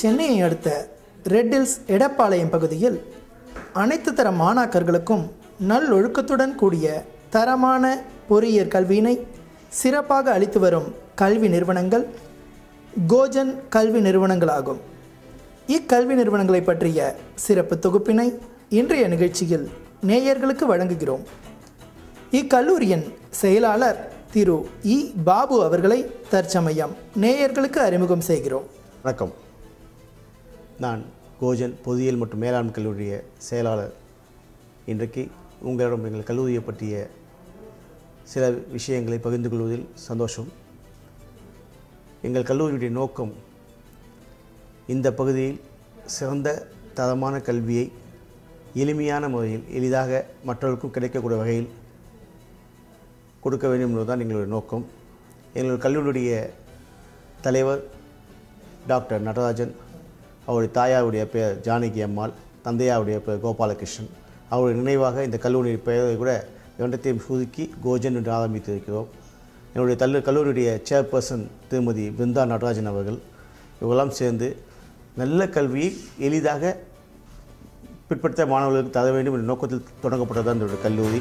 சென்னையை அடுத்த ரெட்டில்ஸ் எடப்பாளையம் பகுதியில் அனைத்து தர மாணாக்கர்களுக்கும் நல்லொழுக்கத்துடன் கூடிய தரமான பொறியியற் கல்வியினை சிறப்பாக அளித்து வரும் கல்வி நிறுவனங்கள் கோஜன் கல்வி நிறுவனங்களாகும் இக்கல்வி நிறுவனங்களை பற்றிய சிறப்பு தொகுப்பினை இன்றைய நிகழ்ச்சியில் நேயர்களுக்கு வழங்குகிறோம் இக்கல்லூரியின் செயலாளர் திரு இ பாபு அவர்களை தற்சமயம் நேயர்களுக்கு அறிமுகம் செய்கிறோம் வணக்கம் நான் கோஜன் பொதியியல் மற்றும் மேலாண்மை கல்லூரிய செயலாளர் இன்றைக்கு உங்களிடம் எங்கள் கல்லூரியை பற்றிய சில விஷயங்களை பகிர்ந்து கொள்வதில் சந்தோஷம் எங்கள் கல்லூரியுடைய நோக்கம் இந்த பகுதியில் சிறந்த தரமான கல்வியை எளிமையான முறையில் எளிதாக மற்றவர்களுக்கும் கிடைக்கக்கூடிய வகையில் கொடுக்க வேண்டும் என்பதுதான் எங்களுடைய நோக்கம் எங்கள் கல்லூரியுடைய தலைவர் டாக்டர் நடராஜன் அவருடைய தாயாருடைய பெயர் ஜானகி அம்மாள் தந்தையாருடைய பெயர் கோபாலகிருஷ்ணன் அவருடைய நினைவாக இந்த கல்லூரி பெயரை கூட இரண்டத்தையும் சுருக்கி கோஜன் என்று ஆரம்பித்திருக்கிறோம் என்னுடைய தல்லு கல்லூரியுடைய சேர்பர்சன் திருமதி பிருந்தா நடராஜன் அவர்கள் இவங்கெல்லாம் சேர்ந்து நல்ல கல்வியை எளிதாக பிற்படுத்த மாணவர்களுக்கு தர வேண்டும் என்ற நோக்கத்தில் தொடங்கப்பட்டது இந்த கல்லூரி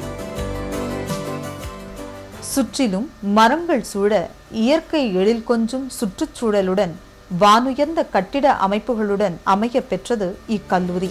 சுற்றிலும் மரங்கள் சூழ இயற்கை எழில் கொஞ்சும் சுற்றுச்சூழலுடன் வானுயர்ந்த கட்டிட அமைப்புகளுடன் அமைய பெற்றது இக்கல்லூரி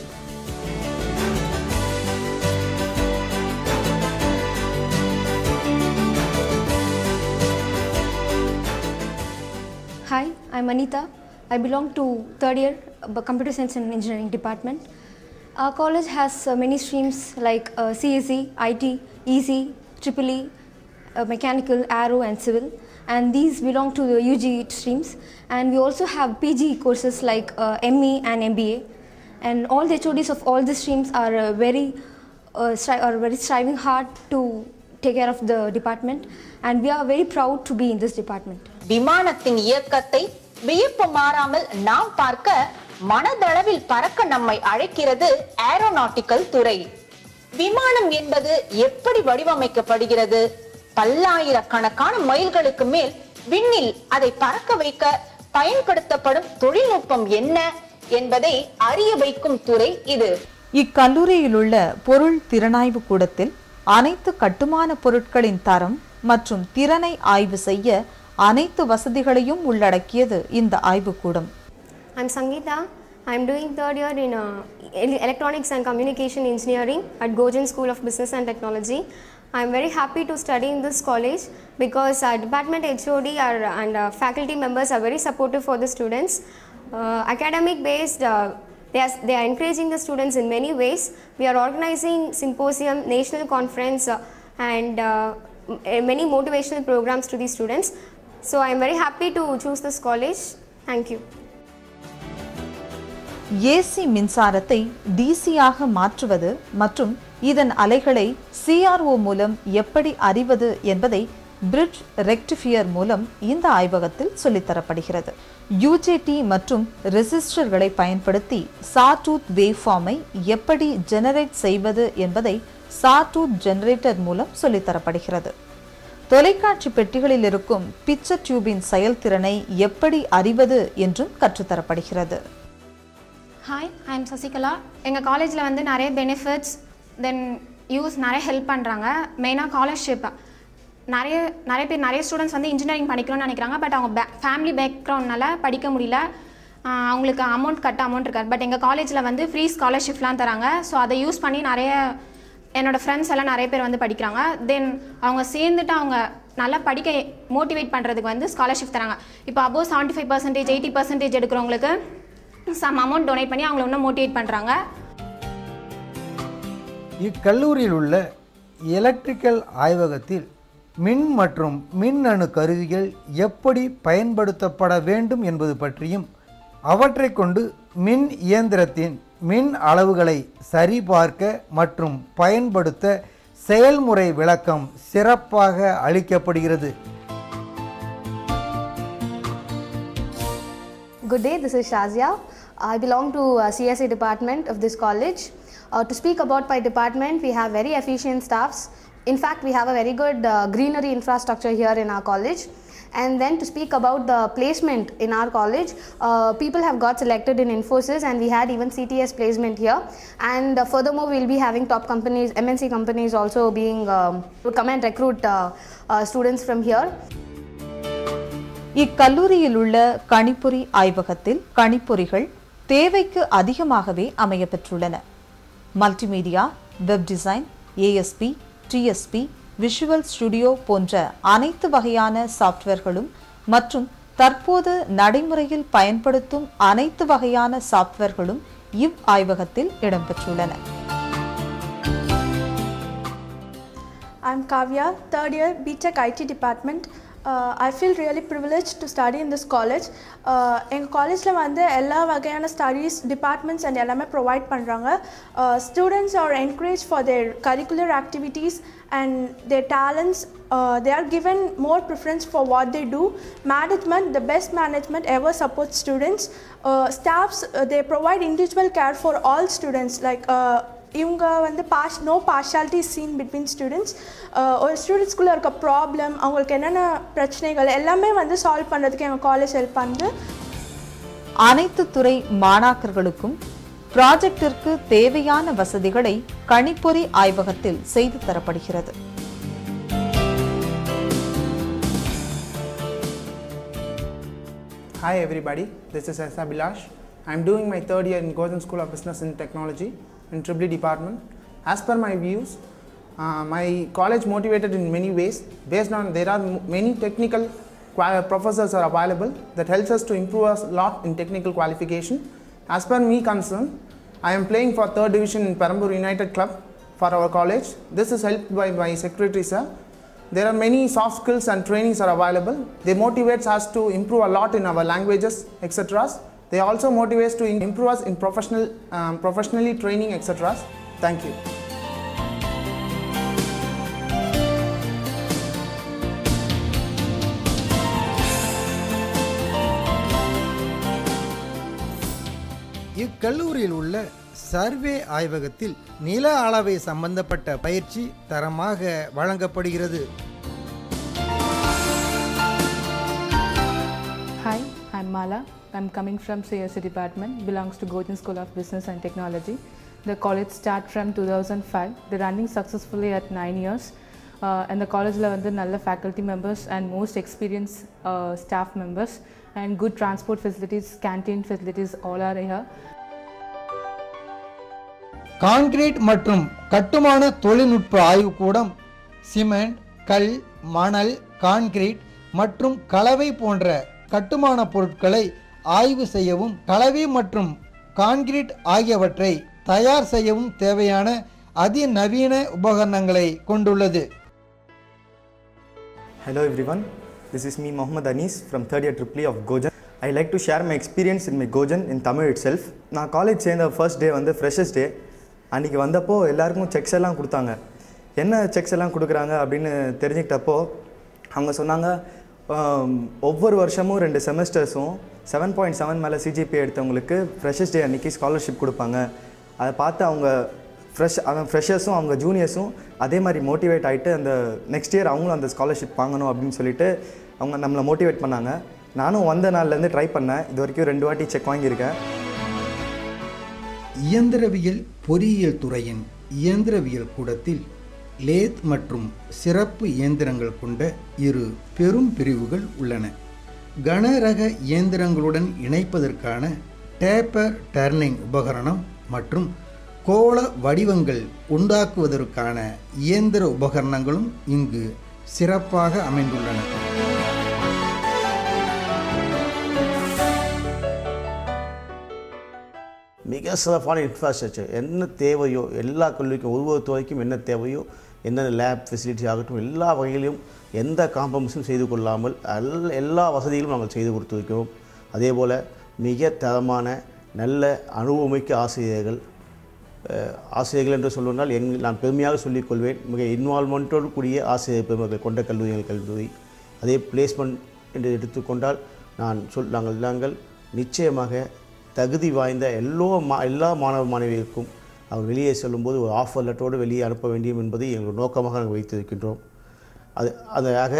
Hi, I'm Anita. I belong to third year uh, Computer Science and Engineering Department. Our college has uh, many streams like uh, CSE, IT, EC, Triple E, uh, Mechanical, Aero, and Civil. And these belong to the UG streams. And we also have PG courses like uh, ME and MBA. And all the HODs of all the streams are uh, very uh, stri- are very striving hard to take care of the department. And we are very proud to be in this department. விமானத்தின் இயக்கத்தை வியப்பு மாறாமல் நாம் பார்க்க மனதளவில் பறக்க நம்மை அழைக்கிறது ஏரோநாட்டிக்கல் துறை விமானம் என்பது எப்படி வடிவமைக்கப்படுகிறது பல்லாயிரக்கணக்கான மைல்களுக்கு மேல் விண்ணில் அதை பறக்க வைக்க பயன்படுத்தப்படும் தொழில்நுட்பம் என்ன என்பதை அறிய வைக்கும் துறை இது இக்கல்லூரியில் உள்ள பொருள் திறனாய்வு கூடத்தில் அனைத்து கட்டுமான பொருட்களின் தரம் மற்றும் திறனை ஆய்வு செய்ய அனைத்து வசதிகளையும் உள்ளடக்கியது இந்த ஆய்வுக்கூடம் I'm Sangeeta. I'm doing third year in uh, ele- Electronics and Communication Engineering at Gojan School of Business and Technology. I'm very happy to study in this college because our department HOD are, and uh, faculty members are very supportive for the students. Uh, academic based, uh, they, are, they are encouraging the students in many ways. We are organizing symposium, national conference, uh, and uh, m- many motivational programs to these students. So I'm very happy to choose this college. Thank you. AC மின்சாரத்தை டிசியாக மாற்றுவது மற்றும் இதன் அலைகளை CRO மூலம் எப்படி அறிவது என்பதை பிரிட்ஜ் ரெக்டிஃபியர் மூலம் இந்த ஆய்வகத்தில் சொல்லித்தரப்படுகிறது யூஜேடி மற்றும் ரெசிஸ்டர்களை பயன்படுத்தி சாடூத் வேவ்ஃபார்மை எப்படி ஜெனரேட் செய்வது என்பதை சாடூத் ஜெனரேட்டர் மூலம் சொல்லித்தரப்படுகிறது தொலைக்காட்சி பெட்டிகளில் இருக்கும் பிக்சர் டியூபின் செயல்திறனை எப்படி அறிவது என்றும் கற்றுத்தரப்படுகிறது ஹாய் ஐ எம் சசிகலா எங்கள் காலேஜில் வந்து நிறைய பெனிஃபிட்ஸ் தென் யூஸ் நிறைய ஹெல்ப் பண்ணுறாங்க மெயினாக ஸ்காலர்ஷிப் நிறைய நிறைய பேர் நிறைய ஸ்டூடெண்ட்ஸ் வந்து இன்ஜினியரிங் படிக்கணும்னு நினைக்கிறாங்க பட் அவங்க பே ஃபேமிலி பேக்ரவுண்ட்னால படிக்க முடியல ஆஹ் அவங்களுக்கு அமௌண்ட் கட்ட அமௌண்ட் இருக்காது பட் எங்கள் காலேஜில் வந்து ஃப்ரீ ஸ்காலர்ஷிப்லாம் தராங்க ஸோ அதை யூஸ் பண்ணி நிறைய என்னோட ஃப்ரெண்ட்ஸ் எல்லாம் நிறைய பேர் வந்து படிக்கிறாங்க தென் அவங்க சேர்ந்துட்டு அவங்க நல்லா படிக்க மோட்டிவேட் பண்ணுறதுக்கு வந்து ஸ்காலர்ஷிப் தராங்க இப்போ above seventy five percentage eighty percentage எடுக்கிறவங்களுக்கு சம் அமௌண்ட் டொனேட் பண்ணி அவங்கள இன்னும் மோட்டிவேட் பண்ணுறாங்க இக்கல்லூரியில் உள்ள எலக்ட்ரிக்கல் ஆய்வகத்தில் மின் மற்றும் மின்னணு கருவிகள் எப்படி பயன்படுத்தப்பட வேண்டும் என்பது பற்றியும் அவற்றை கொண்டு மின் இயந்திரத்தின் மின் அளவுகளை சரிபார்க்க மற்றும் பயன்படுத்த செயல்முறை விளக்கம் சிறப்பாக அளிக்கப்படுகிறது Good day, this is Shazia. I belong to uh, CSA department of this college. Uh, to speak about my department, we have very efficient staffs. In fact, we have a very good uh, greenery infrastructure here in our college. And then to speak about the placement in our college, uh, people have got selected in Infosys and we had even CTS placement here. And uh, furthermore, we'll be having top companies, MNC companies also being, um, would come and recruit uh, uh, students from here. இக்கல்லூரியில் உள்ள கணிப்பொறி ஆய்வகத்தில் கணிப்பொறிகள் தேவைக்கு அதிகமாகவே அமையப்பெற்றுள்ளன multimedia web design ASP DSP visual studio போன்ற அனைத்து வகையான சாஃப்ட்வேர்களும் மற்றும் தற்போது நடைமுறையில் பயன்படுத்தும் அனைத்து வகையான சாஃப்ட்வேர்களும் இவ் ஆய்வகத்தில் இடம்பெற்றுள்ளன I'm Kavya, third year BTech IT department. Uh, I feel really privileged to study in this college. Uh, எங்கள் காலேஜில் வந்து எல்லா வகையான ஸ்டடீஸ் டிபார்ட்மெண்ட்ஸ் அண்ட் எல்லாமே ப்ரொவைட் பண்ணுறாங்க students are encourage for their curricular activities and their talents they are given more preference for what they do. Management, the best management ever supports students. Uh, staffs, uh, they provide individual care for all students like uh, இவங்க வந்து பாஷ் no partiality seen between students ஒரு ஸ்டூடெண்ட்ஸ்குள்ளே இருக்க problem அவங்களுக்கு என்னென்ன பிரச்சனைகள் எல்லாமே வந்து சால்வ் பண்ணுறதுக்கு எங்கள் காலேஜ் ஹெல்ப் பண்ணுது அனைத்து துறை மாணாக்கர்களுக்கும் ப்ராஜெக்டிற்கு தேவையான வசதிகளை கணிப்பொறி ஆய்வகத்தில் செய்து தரப்படுகிறது Hi everybody, this is S. Abhilash. I am doing my third year in Gojan School of Business and Technology in Tripoli department. As per my views, uh, my college motivated in many ways based on there are m- many technical qua- professors are available that helps us to improve us a lot in technical qualification. As per me concern, I am playing for third division in Perambur United Club for our college. This is helped by my secretary sir. There are many soft skills and trainings are available. They motivate us to improve a lot in our languages, etc. They also motivate us to im- improve us in professional, um, professionally training, etc. Thank you. இக்கல்லூரியில் உள்ள survey ஆய்வகத்தில் நில அளவை சம்பந்தப்பட்ட பயிற்சி தரமாக வழங்கப்படுகிறது Hi, I'm Mala. I'm coming from CSE department, belongs to Gojan School of Business and Technology. The college start from 2005. They're running successfully at nine years. Uh, and the college வந்து நல்ல faculty members and most experienced uh, staff members and good transport facilities, canteen facilities all are here. Concrete மற்றும் கட்டுமான தொழில்நுட்ப ஆய்வுக்கூடம் cement கல் மணல் concrete மற்றும் கலவை போன்ற கட்டுமான பொருட்களை ஆய்வு செய்யவும் கலவை மற்றும் கான்கிரீட் ஆகியவற்றை தயார் செய்யவும் தேவையான அதிநவீன உபகரணங்களை கொண்டுள்ளது Hello everyone, this is me Mohammad Anis from third year triple E of Gojan. I like to share my experience in my Gojan in Tamil itself. நான் காலேஜ் சேர்ந்த ஃபர்ஸ்ட் டே வந்து ஃப்ரெஷர்ஸ் டே அன்றைக்கி வந்தப்போ எல்லாருக்கும் sex எல்லாம் கொடுத்தாங்க என்ன sex எல்லாம் கொடுக்குறாங்க அப்படின்னு தெரிஞ்சுக்கிட்டப்போ அவங்க சொன்னாங்க ஆம், ஒவ்வொரு வருஷமும் ரெண்டு செமஸ்டர்ஸும் செவன் பாயிண்ட் செவன் மேலே சிஜிபி எடுத்தவங்களுக்கு ஃப்ரெஷர்ஸ் டே அன்றைக்கி ஸ்காலர்ஷிப் கொடுப்பாங்க அதை பார்த்து அவங்க ஃப்ரெஷ் அவன் ஃப்ரெஷர்ஸும் அவங்க ஜூனியர்ஸும் அதே மாதிரி மோட்டிவேட் ஆகிட்டு அந்த நெக்ஸ்ட் இயர் அவங்களும் அந்த ஸ்காலர்ஷிப் வாங்கணும் அப்படின்னு சொல்லிட்டு அவங்க நம்மளை மோட்டிவேட் பண்ணாங்க நானும் வந்த நாள்லேருந்து ட்ரை பண்ணேன் இது வரைக்கும் ரெண்டு வாட்டி செக் வாங்கியிருக்கேன் இயந்திரவியல் பொறியியல் துறையின் இயந்திரவியல் கூடத்தில் லேத் மற்றும் சிறப்பு இயந்திரங்கள் கொண்ட இரு பெரும் பிரிவுகள் உள்ளன கனரக இயந்திரங்களுடன் இணைப்பதற்கான டேப்பர் டர்னிங் உபகரணம் மற்றும் கோள வடிவங்கள் உண்டாக்குவதற்கான இயந்திர உபகரணங்களும் இங்கு சிறப்பாக அமைந்துள்ளன மிக சிறப்பான இன்ஃப்ராஸ்ட்ரக்சர் என்ன தேவையோ எல்லா கல்லூரிக்கும் ஒவ்வொரு துறைக்கும் என்ன தேவையோ என்னென்ன லேப் ஃபெசிலிட்டி ஆகட்டும் எல்லா வகையிலும் எந்த காம்ப்ரமைஸும் செய்து கொள்ளாமல் எல் எல்லா வசதிகளும் நாங்கள் செய்து கொடுத்துருக்கிறோம் அதே போல் மிக தரமான நல்ல அனுபவமிக்க ஆசிரியர்கள் அஹ், ஆசிரியர்கள் என்று சொல்வதால் எங் நான் பெருமையாக சொல்லிக்கொள்வேன் மிக இன்வால்மெண்ட்டோடு கூடிய ஆசிரியர் பெருமக்கள் கொண்ட கல்லூரி எங்கள் கல்லூரி அதே பிளேஸ்மெண்ட் என்று எடுத்துக்கொண்டால் நான் சொல் நாங்கள் நாங்கள் நிச்சயமாக தகுதி வாய்ந்த எல்லோ மா எல்லா மாணவ மாணவிகளுக்கும் அவர் வெளியே செல்லும்போது ஒரு ஆஃபர் லெட்டரோடு வெளியே அனுப்ப வேண்டும் என்பதை எங்கள் நோக்கமாக நாங்கள் வைத்திருக்கின்றோம் அது அதாக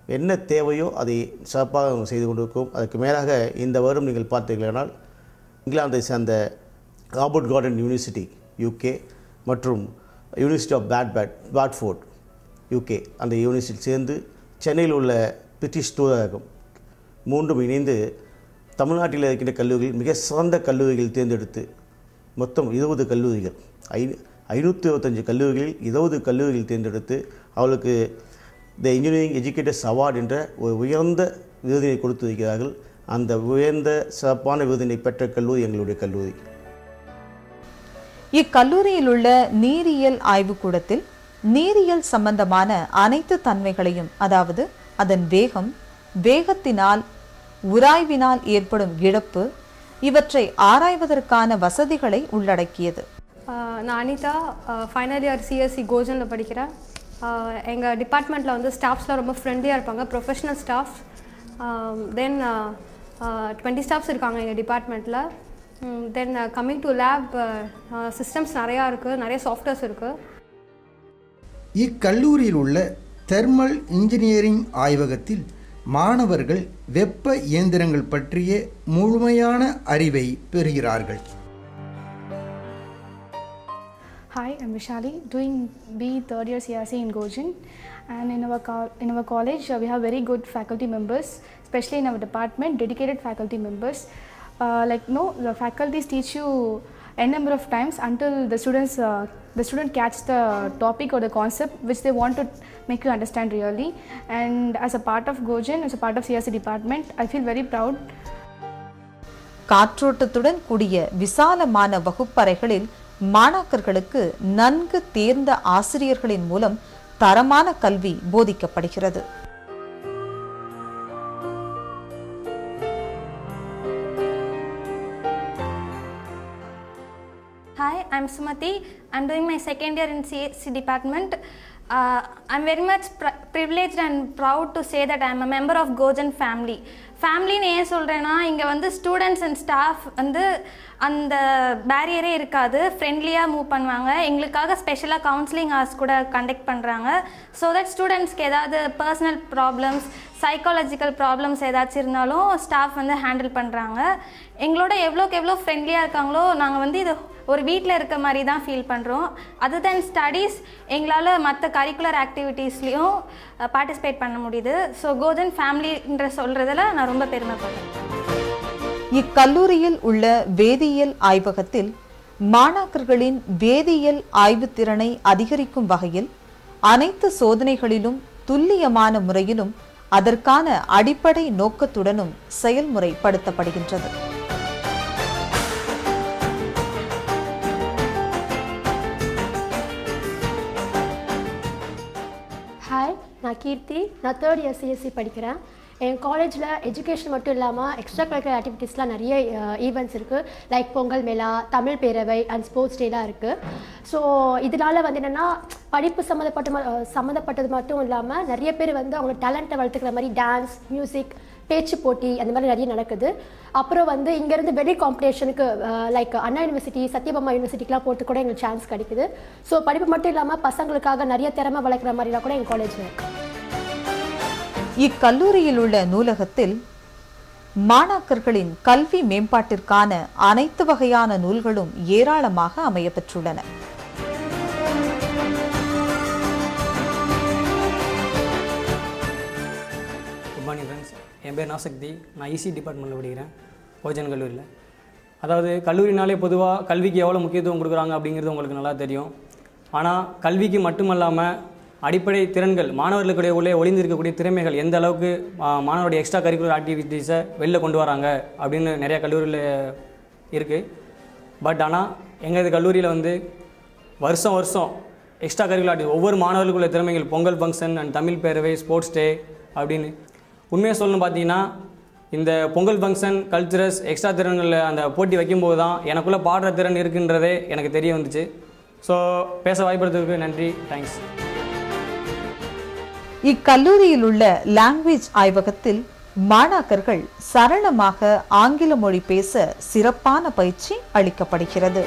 என்ன தேவையோ அதை சிறப்பாக செய்து கொண்டிருக்கோம் அதுக்கு மேலாக இந்த வருடம் நீங்கள் பார்த்தீர்களானால் இங்கிலாந்தை சேர்ந்த ராபர்ட் கார்டன் யூனிவர்சிட்டி யூகே மற்றும் university of Bed Bed Bedford UK அந்த யூனிவர்சிட்டி சேர்ந்து சென்னையில் உள்ள பிரிட்டிஷ் தூதரகம் மூன்றும் இணைந்து தமிழ்நாட்டில் இருக்கின்ற கல்லூரிகள் மிக சிறந்த கல்லூரிகள் தேர்ந்தெடுத்து மொத்தம் இருபது கல்லூரிகள் ஐ ஐநூற்றி இருபத்தஞ்சு கல்லூரிகளில் இருபது கல்லூரிகள் தேர்ந்தெடுத்து அவளுக்கு த இன்ஜினியரிங் எஜுகேட்டர்ஸ் அவார்டு என்ற ஒரு உயர்ந்த விருதினை கொடுத்து வைக்கிறார்கள் அந்த உயர்ந்த சிறப்பான விருதினை பெற்ற கல்லூரி எங்களுடைய கல்லூரி இக்கல்லூரியில் உள்ள நீரியல் ஆய்வுக்கூடத்தில் நீரியல் சம்பந்தமான அனைத்து தன்மைகளையும் அதாவது அதன் வேகம் வேகத்தினால் உராய்வினால் ஏற்படும் இழப்பு இவற்றை ஆராய்வதற்கான வசதிகளை உள்ளடக்கியது ஆஹ் நான் அனிதா ஃபைனல் இயர் சிஎஸ்சி கோஜனில் படிக்கிறேன் எங்கள் டிபார்ட்மெண்ட்டில் வந்து ஸ்டாஃப்ஸ்லாம் ரொம்ப ஃப்ரெண்ட்லியாக இருப்பாங்க professional staff then twenty staffs இருக்காங்க எங்கள் டிபார்ட்மெண்ட்டில் then coming to lab systems நிறையா இருக்குது நிறைய சாஃப்ட்வேர்ஸ் இருக்குது இக்கல்லூரியில் உள்ள தெர்மல் இன்ஜினியரிங் ஆய்வகத்தில் மாணவர்கள் வெப்ப இயந்திரங்கள் பற்றிய முழுமையான அறிவை பெறுகிறார்கள் Hi, I'm Vishali, doing B third year CRC in Gojan. And in our, co- in our college, uh, we have very good faculty members, especially in our department, dedicated faculty members. Uh, like, no, the faculties teach you a number of times until the students, uh, the student catch the topic or the concept which they want to make you understand really. And as a part of Gojan, as a part of CRC department, I feel very proud காற்றோட்டத்துடன் கூடிய விசாலமான வகுப்பறைகளில் மாணாக்கர்களுக்கு நன்கு தேர்ந்த ஆசிரியர்களின் மூலம் தரமான கல்வி போதிக்கப்படுகிறது Hi, I'm Sumati. I'm doing my second year in CSC department. Uh, I'm very much pr- privileged and proud to say that I'm a member of Gojan family. ஃபேமிலின்னு ஏன் சொல்கிறேன்னா இங்கே வந்து ஸ்டூடெண்ட்ஸ் அண்ட் ஸ்டாஃப் வந்து அந்த பேரியரே இருக்காது ஃப்ரெண்ட்லியாக move பண்ணுவாங்க எங்களுக்காக ஸ்பெஷலாக கவுன்சிலிங் ஹார்ஸ் கூட கண்டக்ட் பண்ணுறாங்க ஸோ தட் ஸ்டூடெண்ட்ஸ்க்கு ஏதாவது பர்சனல் ப்ராப்ளம்ஸ் சைக்காலஜிக்கல் ப்ராப்ளம்ஸ் ஏதாச்சும் இருந்தாலும் ஸ்டாஃப் வந்து ஹேண்டில் பண்ணுறாங்க எங்களோட எவ்வளோக்கு எவ்வளோ ஃப்ரெண்ட்லியாக இருக்காங்களோ நாங்கள் வந்து இது ஒரு வீட்டில் இருக்க மாதிரி தான் ஃபீல் பண்ணுறோம் அதர் தென் ஸ்டடீஸ் எங்களால் மற்ற கரிக்குலர் ஆக்டிவிட்டீஸ்லேயும் பார்ட்டிசிபேட் பண்ண முடியுது ஸோ கோஜன் ஃபேமிலின்ற சொல்கிறதுல நான் ரொம்ப பெருமைப்படுறேன் இக்கல்லூரியில் உள்ள வேதியியல் ஆய்வகத்தில் மாணாக்கர்களின் வேதியியல் ஆய்வுத் திறனை அதிகரிக்கும் வகையில் அனைத்து சோதனைகளிலும் துல்லியமான முறையிலும் அதற்கான அடிப்படை நோக்கத்துடனும் செயல்முறைப்படுத்தப்படுகின்றது ஹாய் நான் கீர்த்தி நான் தேர்ட் இயர் சிஎஸ்சி படிக்கிறேன் என் காலேஜில் எஜுகேஷன் மட்டும் இல்லாமல் எக்ஸ்ட்ரா கரிக்குலர் ஆக்டிவிட்டீஸ்லாம் நிறைய ஈவெண்ட்ஸ் இருக்குது லைக் பொங்கல் மேளா தமிழ் பேரவை அண்ட் ஸ்போர்ட்ஸ் டேலாம் இருக்குது ஸோ இதனால் வந்து என்னென்னா படிப்பு சம்மந்தப்பட்ட ம- அஹ் சம்மந்தப்பட்டது மட்டும் இல்லாமல் நிறைய பேர் வந்து அவங்க டேலண்ட்டை வளர்த்துக்கிற மாதிரி டான்ஸ் மியூசிக் பேச்சு போட்டி அந்த மாதிரி நிறைய நடக்குது அப்புறம் வந்து இங்கேருந்து வெளி காம்படிஷனுக்கு லைக் அண்ணா யூனிவர்சிட்டி சத்யபாமா யூனிவர்சிட்டிக்கெலாம் போட்டு கூட எங்களுக்கு சான்ஸ் கிடைக்குது ஸோ படிப்பு மட்டும் இல்லாமல் பசங்களுக்காக நிறைய திறமை வளர்க்குற மாதிரிலாம் கூட எங்கள் காலேஜில் இருக்குது இக்கல்லூரியில் உள்ள நூலகத்தில் மாணாக்கர்களின் கல்வி மேம்பாட்டிற்கான அனைத்து வகையான நூல்களும் ஏராளமாக அமையப்பெற்றுள்ளன குட் மார்னிங் ஃப்ரெண்ட்ஸ் என் பேர் நாசக்தி நான் இசி டிபார்ட்மெண்ட்டில் படிக்கிறேன் ஓஜன் கல்லூரியில் அதாவது கல்லூரினாலே பொதுவாக கல்விக்கு எவ்வளோ முக்கியத்துவம் கொடுக்குறாங்க அப்படிங்கிறது உங்களுக்கு நல்லா தெரியும் ஆனால் கல்விக்கு மட்டுமல்லாமல் அடிப்படை திறன்கள் மாணவர்களுடைய உள்ளே ஒளிந்திருக்கக்கூடிய திறமைகள் எந்த அளவுக்கு ஆ, மாணவருடைய எக்ஸ்ட்ரா கரிக்குலர் ஆக்டிவிட்டீஸை வெளில கொண்டு வராங்க அப்படின்னு நிறைய கல்லூரியில் இருக்குது பட் ஆனால் எங்கள் கல்லூரியில் வந்து வருஷம் வருஷம் எக்ஸ்ட்ரா கரிக்குலர் ஆக்டிவிட்டி ஒவ்வொரு மாணவர்களுக்குள்ள திறமைகள் பொங்கல் ஃபங்க்ஷன் அண்ட் தமிழ் பேரவை ஸ்போர்ட்ஸ் டே அப்படின்னு உண்மையாக சொல்லணும் பார்த்தீங்கன்னா இந்த பொங்கல் ஃபங்க்ஷன் கல்ச்சுரல்ஸ் எக்ஸ்ட்ரா திறன்களில் அந்த போட்டி வைக்கும்போது தான் எனக்குள்ளே பாடுற திறன் இருக்குன்றதே எனக்கு தெரிய வந்துச்சு ஸோ பேச வாய்ப்படுறதுக்கு நன்றி தேங்க்ஸ் இக்கல்லூரியில் உள்ள லாங்குவேஜ் ஆய்வகத்தில் மாணாக்கர்கள் சரளமாக ஆங்கில மொழி பேச சிறப்பான பயிற்சி அளிக்கப்படுகிறது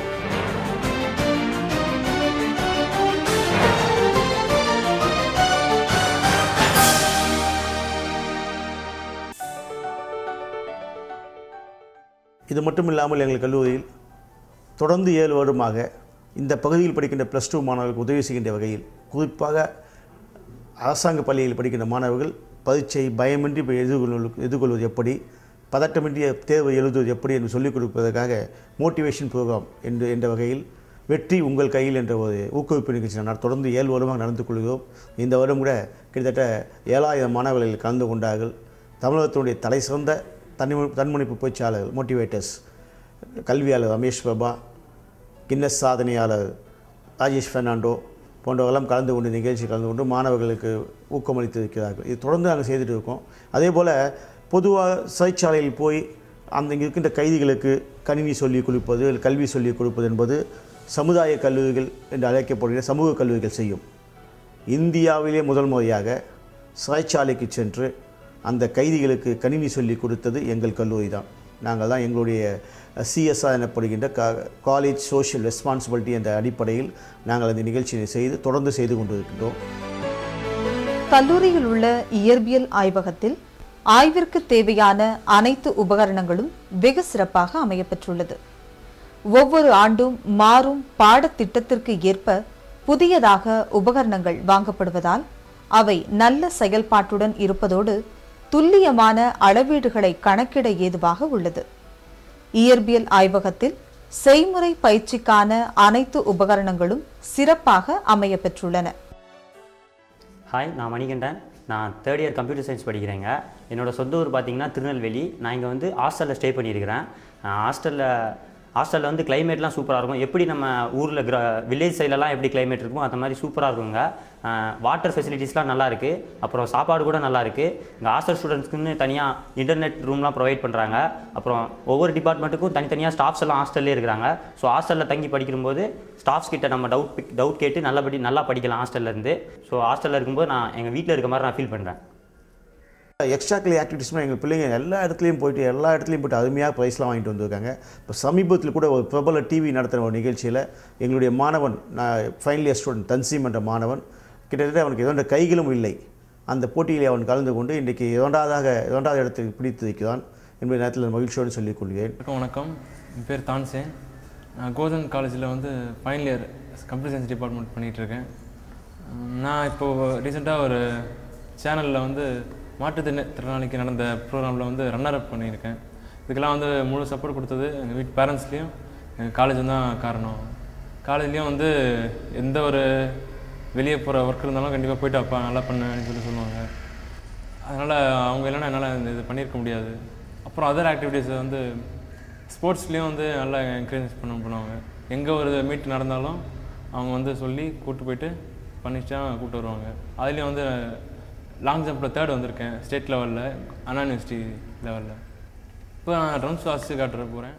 இது மட்டும் இல்லாமல் எங்கள் கல்லூரியில் தொடர்ந்து ஏழு வருடமாக இந்த பகுதியில் படிக்கின்ற ப்ளஸ் டூ மாணவர்களுக்கு உதவி செய்கின்ற வகையில் குறிப்பாக அரசாங்க பள்ளியில் படிக்கின்ற மாணவர்கள் பரீட்சை பயமின்றி இப்ப எதிர்கொள்வது எதிர்கொள்வது எப்படி பதட்டமின்றி தேர்வு எழுதுவது எப்படி என்று சொல்லிக் கொடுப்பதற்காக மோட்டிவேஷன் ப்ரோக்ராம் என்று என்ற வகையில் வெற்றி உங்கள் கையில் என்ற ஒரு ஊக்குவிப்பு நிகழ்ச்சி நான் தொடர்ந்து ஏழு வருடமாக நடந்து கொள்கிறோம் இந்த வருடம் கூட கிட்டத்தட்ட ஏழாயிரம் மாணவர்கள் கலந்து கொண்டார்கள் தமிழகத்தினுடைய தலை சிறந்த தன்மு தன்முனைப்பு பேச்சாளர்கள் மோட்டிவேட்டர்ஸ் கல்வியாளர் ரமேஷ் பிரபா கின்னஸ் சாதனையாளர் ராஜேஷ் பெர்னாண்டோ போன்றவரெல்லாம் கலந்து கொண்டு நிகழ்ச்சி கலந்து கொண்டு மாணவர்களுக்கு ஊக்கமளித்து இருக்கிறார்கள் இது தொடர்ந்து நாங்கள் செய்துட்டு இருக்கோம் அதே போல் பொதுவாக சிறைச்சாலையில் போய் அந்த இங்கே இருக்கின்ற கைதிகளுக்கு கணினி சொல்லி கொடுப்பது கல்வி சொல்லி கொடுப்பது என்பது சமுதாய கல்லூரிகள் என்று அழைக்கப்படுகிற சமூக கல்லூரிகள் செய்யும் இந்தியாவிலே முதல் முறையாக சிறைச்சாலைக்கு சென்று அந்த கைதிகளுக்கு கணினி சொல்லி கொடுத்தது எங்கள் கல்லூரி தான் நாங்கள் தான் எங்களுடைய சிஎஸ்ஆர் எனப்படுகின்ற க காலேஜ் சோஷியல் ரெஸ்பான்சிபிலிட்டி என்ற அடிப்படையில் நாங்கள் அந்த நிகழ்ச்சியை செய்து தொடர்ந்து செய்து கொண்டிருக்கின்றோம் கல்லூரியில் உள்ள இயற்பியல் ஆய்வகத்தில் ஆய்விற்கு தேவையான அனைத்து உபகரணங்களும் வெகு சிறப்பாக அமையப்பெற்றுள்ளது ஒவ்வொரு ஆண்டும் மாறும் பாடத்திட்டத்திற்கு ஏற்ப புதியதாக உபகரணங்கள் வாங்கப்படுவதால் அவை நல்ல செயல்பாட்டுடன் இருப்பதோடு துல்லியமான அளவீடுகளை கணக்கிட ஏதுவாக உள்ளது இயற்பியல் ஆய்வகத்தில் செய்முறை பயிற்சிக்கான அனைத்து உபகரணங்களும் சிறப்பாக அமையப்பெற்றுள்ளன ஹாய் நான் மணிகண்டன் நான் தேர்ட் இயர் கம்ப்யூட்டர் சயின்ஸ் படிக்கிறேங்க என்னோட சொந்த ஊர் பார்த்தீங்கன்னா திருநெல்வேலி நான் இங்கே வந்து ஹாஸ்டலில் ஸ்டே பண்ணியிருக்கிறேன் ஹாஸ்டலில் ஹாஸ்டலில் வந்து கிளைமேட்லாம் சூப்பராக இருக்கும் எப்படி நம்ம ஊரில் கிர வில்லேஜ் சைட்லலாம் எப்படி கிளைமேட் இருக்குமோ அந்த மாதிரி சூப்பராக இருக்குங்க வாட்டர் ஃபெசிலிட்டிஸ்லாம் நல்லா இருக்குது அப்புறம் சாப்பாடு கூட நல்லா இருக்குது இங்கே ஹாஸ்டல் ஸ்டூடெண்ட்ஸ்க்குன்னு தனியாக இன்டர்நெட் ரூம்லாம் ப்ரொவைட் பண்ணுறாங்க அப்புறம் ஒவ்வொரு டிபார்ட்மெண்ட்டுக்கும் தனித்தனியாக ஸ்டாஃப்ஸ் எல்லாம் ஹாஸ்டல்லே இருக்கிறாங்க ஸோ ஹாஸ்டலில் தங்கி படிக்கும்போது ஸ்டாஃப்ஸ் கிட்ட நம்ம டவுட் டவுட் கேட்டு நல்லபடி நல்லா படிக்கலாம் ஹாஸ்டல்லேருந்து ஸோ ஹாஸ்டலில் இருக்கும்போது நான் எங்கள் வீட்டில் இருக்க மாதிரி நான் ஃபீல் பண்ணுறேன் எக்ஸ்ட்ரா கலி ஆக்டிவிட்டீஸ்னால் எங்கள் பிள்ளைங்க எல்லா இடத்துலையும் போயிட்டு எல்லா இடத்துலையும் போயிட்டு அருமையாக ப்ரைஸ்லாம் வாங்கிட்டு வந்திருக்காங்க இப்போ சமீபத்தில் கூட ஒரு பிரபல டிவி நடத்துகிற ஒரு நிகழ்ச்சியில் எங்களுடைய மாணவன் நான் ஃபைனல் இயர் ஸ்டூடெண்ட் தன்சீம் என்ற மாணவன் கிட்டத்தட்ட அவனுக்கு எதோண்ட கைகளும் இல்லை அந்த போட்டியில் அவன் கலந்து கொண்டு இன்றைக்கு இரண்டாவதாக இரண்டாவது இடத்துக்கு பிடித்து வைக்கிறான் என்பதை நேரத்தில் மகிழ்ச்சியோடு சொல்லிக் கொள்கிறேன் வணக்கம் வணக்கம் என் பேர் தான்சேன் நான் கோதன் காலேஜில் வந்து final year computer science department பண்ணிகிட்ருக்கேன் நான் இப்போது ரீசெண்டாக ஒரு சேனலில் வந்து மாற்றுத்திறனாளிக்கு நடந்த ப்ரோக்ராமில் வந்து ரன்னர் அப் பண்ணியிருக்கேன் இதுக்கெல்லாம் வந்து முழு சப்போர்ட் கொடுத்தது எங்கள் வீட்டு பேரண்ட்ஸ்லேயும் எங்கள் காலேஜும் தான் காரணம் காலேஜ்லேயும் வந்து எந்த ஒரு வெளியே போகிற ஒர்க் இருந்தாலும் கண்டிப்பாக போயிட்டு அப்பா நல்லா பண்ணு அப்படின்னு சொல்லி சொல்லுவாங்க அதனால் அவங்க இல்லைன்னா என்னால் இந்த இது பண்ணியிருக்க முடியாது அப்புறம் அதர் ஆக்டிவிட்டீஸ் வந்து ஸ்போர்ட்ஸ்லேயும் வந்து நல்லா என்கரேஜ் பண்ண பண்ணுவாங்க எங்கே ஒரு மீட் நடந்தாலும் அவங்க வந்து சொல்லி கூப்பிட்டு போயிட்டு பண்ணிச்சா கூப்பிட்டு வருவாங்க அதுலேயும் வந்து லாங் ஜம்பில் தேர்ட் வந்திருக்கேன் ஸ்டேட் லெவலில் அண்ணா யூனிவர்சிட்டி லெவலில் இப்போ நான் ட்ரம்ஸ் வாசித்து காட்டுற போகிறேன்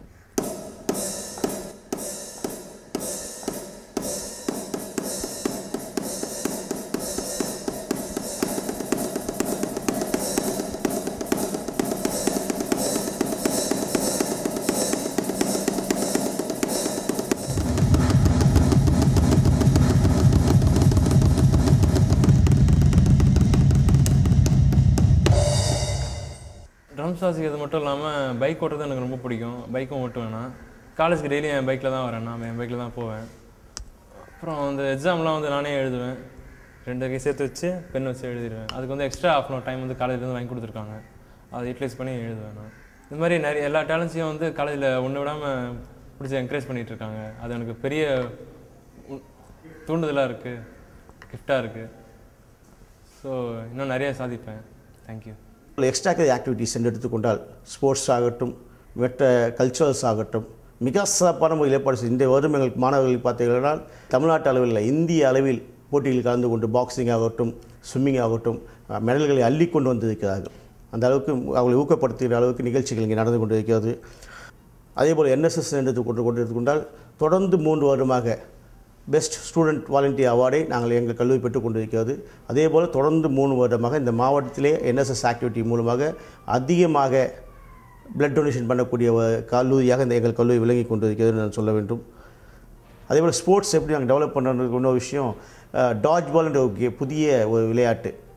ட்ரம்ஸ் வாசிக்கிறது மட்டும் இல்லாமல் பைக் ஓட்டுறது எனக்கு ரொம்ப பிடிக்கும் பைக்கும் ஓட்டுவேன் நான் காலேஜுக்கு டெய்லி என் பைக்கில் தான் வரேன் நான் என் பைக்கில் தான் போவேன் அப்புறம் அந்த எக்ஸாம்லாம் வந்து நானே எழுதுவேன் ரெண்டு கை சேர்த்து வச்சு பென் வச்சு எழுதிடுவேன் அதுக்கு வந்து எக்ஸ்ட்ரா ஆஃப் அன் டைம் வந்து காலேஜ்லேருந்து வாங்கி கொடுத்துருக்காங்க அதை யூட்டிலைஸ் பண்ணி எழுதுவேன் நான் இந்த மாதிரி நிறைய எல்லா டேலண்ட்ஸையும் வந்து காலேஜில் ஒன்று விடாமல் பிடிச்சி என்கரேஜ் பண்ணிகிட்டு இருக்காங்க அது எனக்கு பெரிய உ- தூண்டுதலாக இருக்குது கிஃப்டாக இருக்குது ஸோ இன்னும் நிறைய சாதிப்பேன் தேங்க்யூ எக்ஸ்ட்ரா கரி ஆக்டிவிட்டீஸ் என்று எடுத்துக்கொண்டால் ஸ்போர்ட்ஸ் ஆகட்டும் மற்ற கல்ச்சுரல்ஸ் ஆகட்டும் மிக சிறப்பான முறையில் ஏற்பாடு செய்து இந்த வருடம் எங்கள் மாணவர்கள் பார்த்தீங்கன்னா தமிழ்நாட்டு அளவில் இல்லை, இந்திய அளவில் போட்டியில் கலந்து கொண்டு பாக்ஸிங் ஆகட்டும் ஸ்விம்மிங் ஆகட்டும் அஹ், மெடல்களை அள்ளி கொண்டு வந்திருக்கிறார்கள் அந்த அளவுக்கு அவங்களை ஊக்கப்படுத்துகிற அளவுக்கு நிகழ்ச்சிகள் இங்கே நடந்து கொண்டிருக்கிறது அதேபோல் என்எஸ்எஸ் என்று கொண்டு கொண்டு எடுத்துக்கொண்டால் தொடர்ந்து மூன்று வருடமாக பெஸ்ட் ஸ்டூடெண்ட் வாலண்டியர் அவார்டை நாங்கள் எங்கள் கல்லூரி பெற்றுக் கொண்டிருக்கிறது அதேபோல் தொடர்ந்து மூணு வருடமாக இந்த மாவட்டத்திலே என்எஸ்எஸ் ஆக்டிவிட்டி மூலமாக அதிகமாக பிளட் டொனேஷன் பண்ணக்கூடிய ஒரு கல்லூரியாக இந்த எங்கள் கல்லூரி விளங்கி கொண்டிருக்கிறது நான் சொல்ல வேண்டும் அதேபோல் ஸ்போர்ட்ஸ் எப்படி நாங்கள் டெவலப் பண்ணுறதுக்கு இன்னொரு விஷயம் டாஜ் பால் என்ற ஒரு கே- புதிய ஒரு விளையாட்டு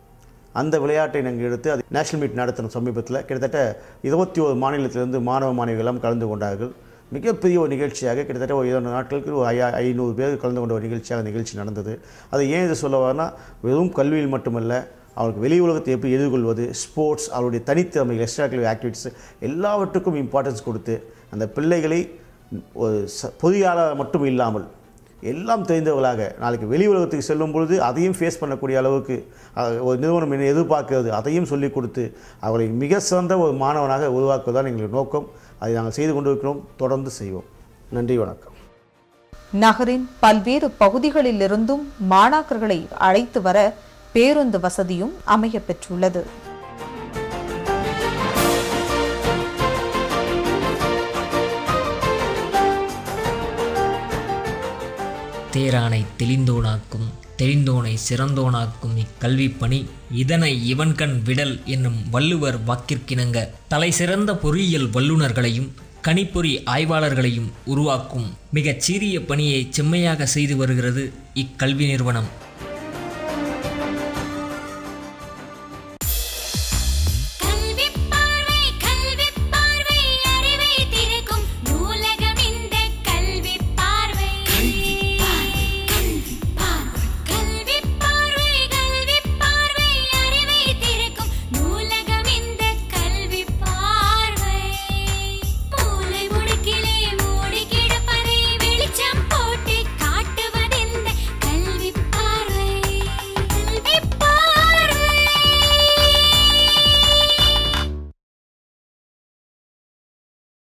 அந்த விளையாட்டை நாங்கள் எடுத்து அது நேஷனல் மீட் நடத்தின சமீபத்தில் கிட்டத்தட்ட இருபத்தி ஒரு மாநிலத்திலிருந்து மாணவ மாணவிகள் எல்லாம் கலந்து கொண்டார்கள் மிகப்பெரிய ஒரு நிகழ்ச்சியாக கிட்டத்தட்ட ஒரு இரண்டு நாட்களுக்கு ஒரு ஐயா ஐநூறு பேர் கலந்து கொண்ட ஒரு நிகழ்ச்சியாக நிகழ்ச்சி நடந்தது அது ஏன் இது சொல்ல வரனா வெறும் கல்வியில் மட்டுமல்ல அவருக்கு வெளி உலகத்தை எப்படி எதிர்கொள்வது ஸ்போர்ட்ஸ் அவருடைய தனித்திறமைகள் எக்ஸ்ட்ரா கல்வி ஆக்டிவிட்டிஸ் எல்லாவற்றுக்கும் இம்பார்ட்டன்ஸ் கொடுத்து அந்த பிள்ளைகளை ஒரு ச பொறியாளர் மட்டும் இல்லாமல் எல்லாம் தெரிந்தவர்களாக நாளைக்கு வெளி உலகத்துக்கு செல்லும் பொழுது அதையும் ஃபேஸ் பண்ணக்கூடிய அளவுக்கு அஹ், ஒரு நிறுவனம் என்ன எதிர்பார்க்கிறது அதையும் சொல்லிக் கொடுத்து அவர்களை மிக சிறந்த ஒரு மாணவனாக உருவாக்குவதுதான் எங்களுடைய நோக்கம் அதை நாங்கள் செய்து கொண்டிருக்கிறோம் தொடர்ந்து செய்வோம் நன்றி வணக்கம் நகரின் பல்வேறு பகுதிகளிலிருந்தும் மாணாக்கர்களை அழைத்து வர பேருந்து வசதியும் அமையப் பெற்றுள்ளது தேரானை தெளிந்தோனாக்கும் தெளிந்தோனை சிறந்தோனாக்கும் இக்கல்விப் பணி இதனை இவன்கண் விடல் என்னும் வள்ளுவர் வாக்கிற்கிணங்க தலை சிறந்த பொறியியல் வல்லுநர்களையும் கணிப்பொறி ஆய்வாளர்களையும் உருவாக்கும் மிகச் சிறிய பணியை செம்மையாக செய்து வருகிறது இக்கல்வி நிறுவனம்